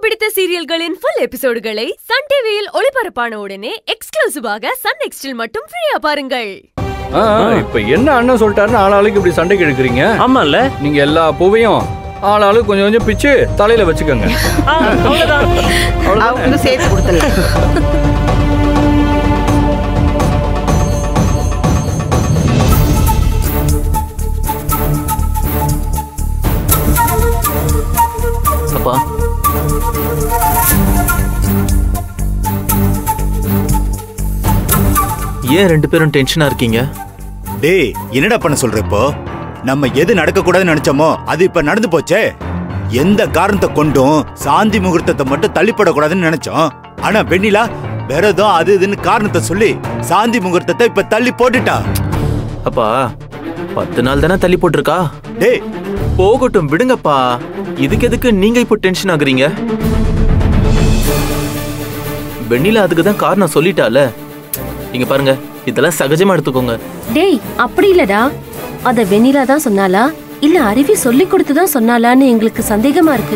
பிடித்த சீரியல்களின் full எபிசோடுகளை Sun டிவியில் ஒளிபரப்பான உடனே எக்ஸ்க்ளூசிவாக சன் நெக்ஸ்டில் மட்டும் ஃப்ரீயா பாருங்கள் ஆ, இப்ப என்ன அண்ணன் சொல்லிட்டாருன்னு ஆளாளுக்கு இப்படி சண்டைக்கு எடுக்கிறீங்க ஆமால நீங்க எல்லா பூவையும் ஆளாளுக்கு கொஞ்சம் கொஞ்சம் பிச்சு தலையில வச்சுக்கோங்க அவங்களும் சேர்த்து கொடுத்துடலாம் அப்பா ஏன் ரெண்டு பேரும் டென்ஷனா இருக்கீங்க டேய் என்னடா பண்ண சொல்ற இப்போ நம்ம எது நடக்க கூடாதுன்னு நினைச்சோமோ அது இப்ப நடந்து போச்சே எந்த காரணத்தை கொண்டும் சாந்தி முகூர்த்தத்தை மட்டும் தள்ளிப்படக்கூடாதுன்னு நினைச்சோம் ஆனா வெண்ணிலா வேற ஏதோ அது இதுன்னு காரணத்தை சொல்லி சாந்தி முகூர்த்தத்தை இப்ப தள்ளி போட்டுட்டா அப்பா பத்து நாள் தானே தள்ளி போட்டிருக்கா டேய் போகட்டும் விடுங்கப்பா இதுக்கு எதுக்கு நீங்க இப்போ டென்ஷன் ஆகுறீங்க வெண்ணிலா அதுக்கு தான் காரணம் சொல்லிட்டால இங்க பாருங்க இதெல்லாம் சகஜமா எடுத்துக்கோங்க டேய் அப்படி இல்லடா அத வெண்ணிலா தான் சொன்னாலா இல்ல அருவி சொல்லி கொடுத்து தான் சொன்னாலான்னு எங்களுக்கு சந்தேகமா இருக்கு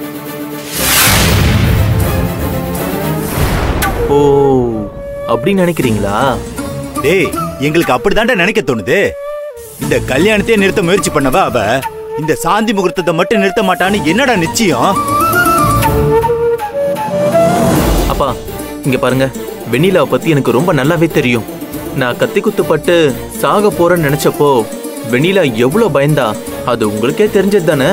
ஓ அப்படி நினைக்கிறீங்களா டேய் எங்களுக்கு அப்படிதான்டா நினைக்க தோணுது இந்த கல்யாணத்தையே நிறுத்த முயற்சி பண்ணவா அவ இந்த சாந்தி முகூர்த்தத்தை மட்டும் நிறுத்த மாட்டான்னு என்னடா நிச்சயம் அப்பா இங்க பாருங்க வெண்ணிலாவை பத்தி எனக்கு ரொம்ப நல்லாவே தெரியும் நான் கத்தி குத்துப்பட்டு சாக போறேன்னு நினைச்சப்போ வெண்ணிலா எவ்வளவு பயந்தா அது உங்களுக்கே தெரிஞ்சது தானே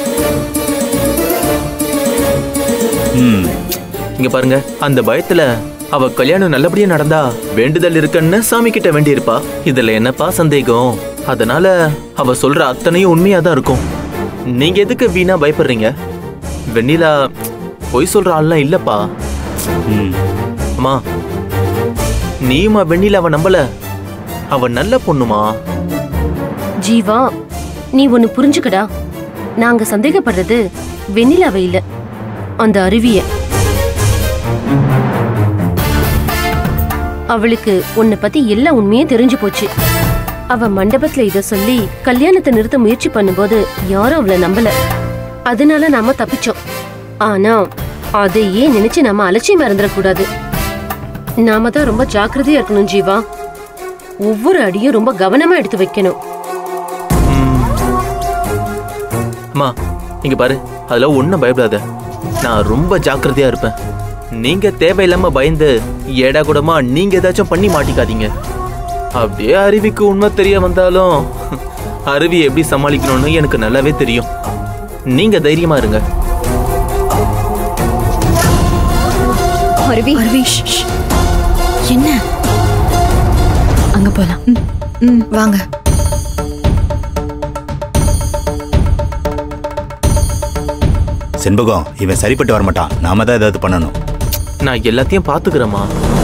ம் இங்க பாருங்க அந்த பயத்துல அவ கல்யாணம் நல்லபடியா நடந்தா வேண்டுதல் இருக்குன்னு சாமி கிட்ட வேண்டியிருப்பா இதுல என்னப்பா சந்தேகம் அதனால அவ சொல்ற அத்தனையும் உண்மையா தான் இருக்கும் நீங்க எதுக்கு வீணா பயப்படுறீங்க வெண்ணிலா பொய் சொல்ற ஆள்லாம் இல்லப்பா ம் அம்மா நீயுமா வெண்ணிலாவை நம்பல அவ நல்ல பொண்ணுமா ஜீவா நீ ஒன்னு புரிஞ்சுக்கடா நாங்க சந்தேகப்படுறது வெண்ணிலாவை இல்ல அந்த அருவிய அவளுக்கு உன்னை பத்தி எல்லா உண்மையும் தெரிஞ்சு போச்சு அவ மண்டபத்துல இத சொல்லி கல்யாணத்தை நிறுத்த முயற்சி பண்ணும்போது யாரும் அவளை நம்பல அதனால நாம தப்பிச்சோம் ஆனா அதையே நினைச்சு நாம அலட்சியம் இருந்துடக்கூடாது நாம தான் ரொம்ப ஜாக்கிரதையா இருக்கணும் ஜீவா ஒவ்வொரு அடியும் ரொம்ப கவனமா எடுத்து வைக்கணும் அம்மா இங்க பாரு அதெல்லாம் ஒன்றும் பயப்படாத நான் ரொம்ப ஜாக்கிரதையா இருப்பேன் நீங்க தேவையில்லாம பயந்து ஏடா கூடமா நீங்க ஏதாச்சும் பண்ணி மாட்டிக்காதீங்க அப்படியே அருவிக்கு உண்மை தெரிய வந்தாலும் அருவி எப்படி சமாளிக்கணும்னு எனக்கு நல்லாவே தெரியும் நீங்க தைரியமா இருங்க அருவி அருவி என்ன அங்க போலாம் ம் வாங்க செண்பகம் இவன் சரிப்பட்டு வரமாட்டான் நாம தான் ஏதாவது பண்ணணும் நான் எல்லாத்தையும் பாத்துக்கிறேம்மா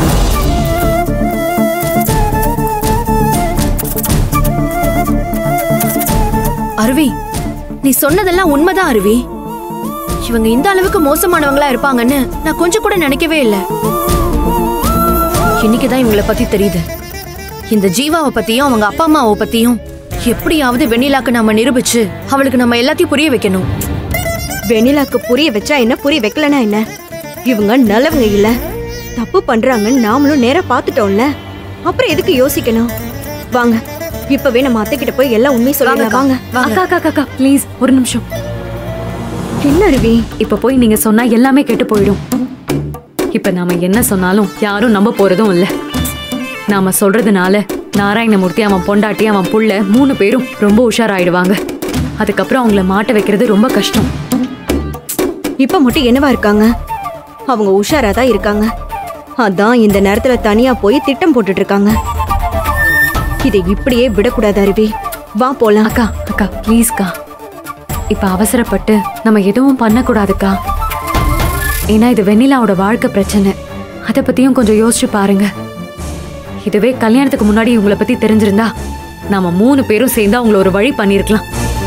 அருவி நீ சொன்னதெல்லாம் உண்மைதான் அருவி இவங்க இந்த அளவுக்கு மோசமானவங்களா இருப்பாங்கன்னு நான் கொஞ்சம் கூட நினைக்கவே இல்ல இன்னைக்குதான் இவங்கள பத்தி தெரியுது இந்த ஜீவாவை பத்தியும் அவங்க அப்பா அம்மாவை பத்தியும் எப்படியாவது வெண்ணிலாக்கு நாம நிரூபிச்சு அவளுக்கு நம்ம எல்லாத்தையும் புரிய வைக்கணும் வெண்ணிலாக்கு புரிய வச்சா என்ன புரிய வைக்கலனா என்ன இவங்க நல்லவங்க இல்ல தப்பு பண்றாங்கன்னு நாமளும் நேரா பாத்துட்டோம்ல அப்புறம் எதுக்கு யோசிக்கணும் வாங்க இப்பவே நம்ம அத்தை கிட்ட போய் எல்லாம் உண்மை சொல்லலாம் வாங்க அக்கா அக்கா அக்கா ப்ளீஸ் ஒரு நிமிஷம் என்ன அருவி இப்ப போய் நீங்க சொன்னா எல்லாமே கெட்டு போயிடும் இப்ப நாம என்ன சொன்னாலும் யாரும் நம்ப போறதும் இல்ல நாம சொல்றதுனால நாராயணமூர்த்தி அவன் பொண்டாட்டி அவன் புள்ள மூணு பேரும் ரொம்ப உஷாராயிடுவாங்க அதுக்கப்புறம் அவங்கள மாட்ட வைக்கிறது ரொம்ப கஷ்டம் இப்ப மட்டும் என்னவா இருக்காங்க அவங்க உஷாரா தான் இருக்காங்க அதான் இந்த நேரத்துல தனியா போய் திட்டம் போட்டுட்டு இருக்காங்க இதை இப்படியே விடக்கூடாது அருவி வா போலாம் அக்கா அக்கா ப்ளீஸ்க்கா இப்ப அவசரப்பட்டு நம்ம எதுவும் பண்ணக்கூடாதுக்கா ஏன்னா இது வெண்ணிலாவோட வாழ்க்கை பிரச்சனை அதை பத்தியும் கொஞ்சம் யோசிச்சு பாருங்க இதுவே கல்யாணத்துக்கு முன்னாடி இவங்கள பத்தி தெரிஞ்சிருந்தா நாம மூணு பேரும் சேர்ந்து அவங்கள ஒரு வழி பண்ணிருக்கலாம்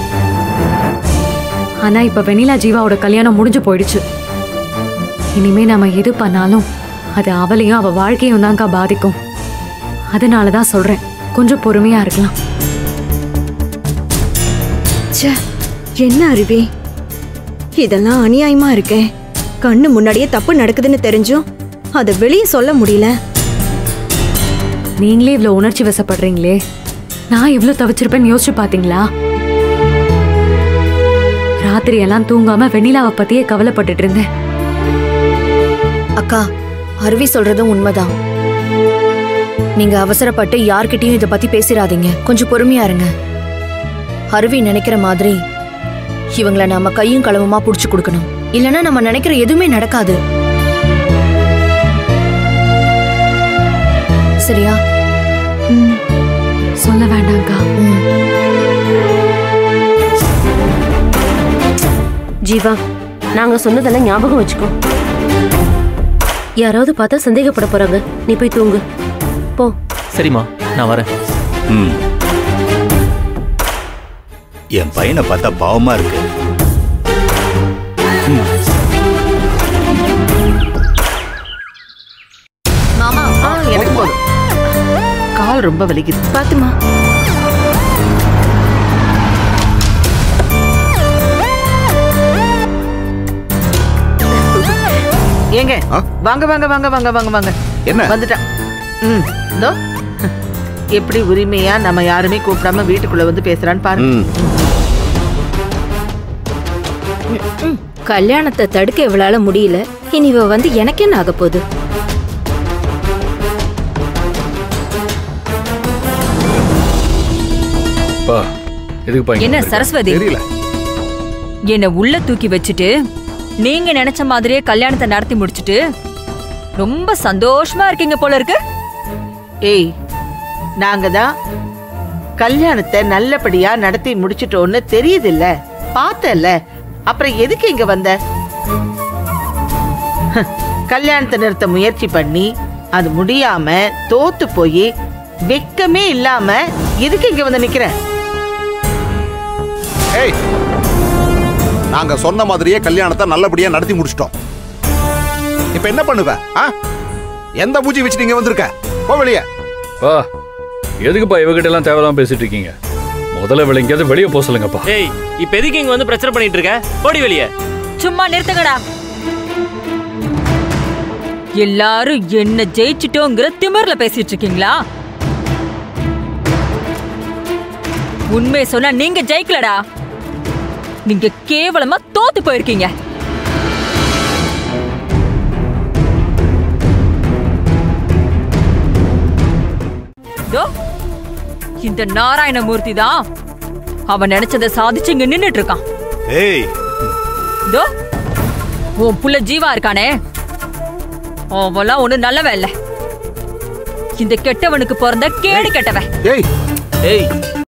ஆனா இப்ப வெண்ணிலா ஜீவாவோட கல்யாணம் முடிஞ்சு போயிடுச்சு இனிமே நாம எது பண்ணாலும் அது அவளையும் அவ வாழ்க்கையும் தான்க்கா பாதிக்கும் அதனால தான் சொல்றேன் கொஞ்சம் பொறுமையா இருக்கலாம் ச்சே என்ன அருவி இதெல்லாம் அநியாயமா இருக்கே கண்ணு முன்னாடியே தப்பு நடக்குதுன்னு தெரிஞ்சும் அதை வெளியே சொல்ல முடியல நீங்களே இவ்வளவு உணர்ச்சி வசப்படுறீங்களே நான் எவ்வளவு தவிச்சிருப்பேன்னு யோசிச்சு பாத்தீங்களா ராத்திரி எல்லாம் தூங்காம வெண்ணிலாவை பத்தியே கவலைப்பட்டுட்டு இருந்தேன் அக்கா அருவி சொல்றதும் உண்மைதான் நீங்க அவசரப்பட்டு யார்கிட்டயும் இத பத்தி பேசிடாதீங்க கொஞ்சம் பொறுமையா இருங்க அருவி நினைக்கிற மாதிரி இவங்கள நாம கையும் களவுமா புடிச்சு கொடுக்கணும் இல்லனா நம்ம நினைக்கிற எதுவுமே நடக்காது சரியா சொல்ல வேண்டாம்க்கா ம். ஜீவா நாங்க சொன்னதெல்லாம் ஞாபகம் வச்சுக்கோ யாராவது பார்த்தா சந்தேகப்பட போறாங்க நீ போய் தூங்கு போ சரிம்மா நான் வரேன் ம். என் பையனை பார்த்தா பாவமா இருக்கு மாமா ஆ, எனக்கு போதும் கால் ரொம்ப வலிக்குது பாத்துமா ஏங்க வாங்க வாங்க வாங்க வாங்க வாங்க வாங்க என்ன? வந்துட்டான் ம் இதோ எப்படி உரிமையா நம்ம யாருமே கூப்பிடாம வீட்டுக்குள்ள வந்து பேசுறான்னு பாருங்க கல்யாணத்தை தடுக்க இவளால முடியல இனி இவ வந்து எனக்கு என்ன ஆக போகுது பா எதுக்குப்பா இங்க என்ன வந்திருக்க? சரஸ்வதி தெரியல என்ன உள்ள தூக்கி வச்சுட்டு நீங்க நினைச்ச மாதிரியே கல்யாணத்தை நடத்தி முடிச்சிட்டு ரொம்ப சந்தோஷமா இருக்கீங்க போல இருக்கு ஏய் நாங்க தான் கல்யாணத்தை நல்லபடியா நடத்தி முடிச்சிட்டோன்னு தெரியுதுல்ல பார்த்தல அப்புறம் எதுக்கு இங்க வந்த ஹ், கல்யாணத்தை நிறுத்த முயற்சி பண்ணி அது முடியாம தோத்து போய் வெக்கமே இல்லாம எதுக்கு இங்க வந்து நிக்கிற ஏய் நாங்க சொன்ன மாதிரியே கல்யாணத்தை நல்லபடியா நடத்தி முடிச்சிட்டோம் இப்ப என்ன பண்ணுவ ஆ? எந்த பூஜை வச்சு நீங்க வந்திருக்க போ வெளியே பா எதுக்குப்பா இவகிட்ட எல்லாம் தேவையில்லாம பேசிட்டு இருக்கீங்க முதல்ல இவளை எங்கேயாவது வெளியே போக சொல்லுங்கப்பா ஏய் இப்ப எதுக்கு இங்க வந்து பிரச்சனை பண்ணிட்டு இருக்க போடி வெளியே சும்மா நிறுத்துங்கடா எல்லாரும் என்ன ஜெயிச்சிட்டோங்கிற திமிர்ல பேசிட்டு இருக்கீங்களா உண்மையை சொன்னா நீங்க ஜெயிக்கலடா நீங்க கேவலமா தோத்து போயிருக்கீங்க இதோ, இந்த நாராயணமூர்த்தி தான் அவன் நினைச்சதை சாதிச்சு இங்க நின்னுட்டு இருக்கான் ஏய் இதோ உன் புள்ள ஜீவா இருக்கானே அவெல்லாம் ஒண்ணு நல்லவன் இல்ல இந்த கெட்டவனுக்கு பிறந்த கேடு கெட்டவன் ஏய் ஏய்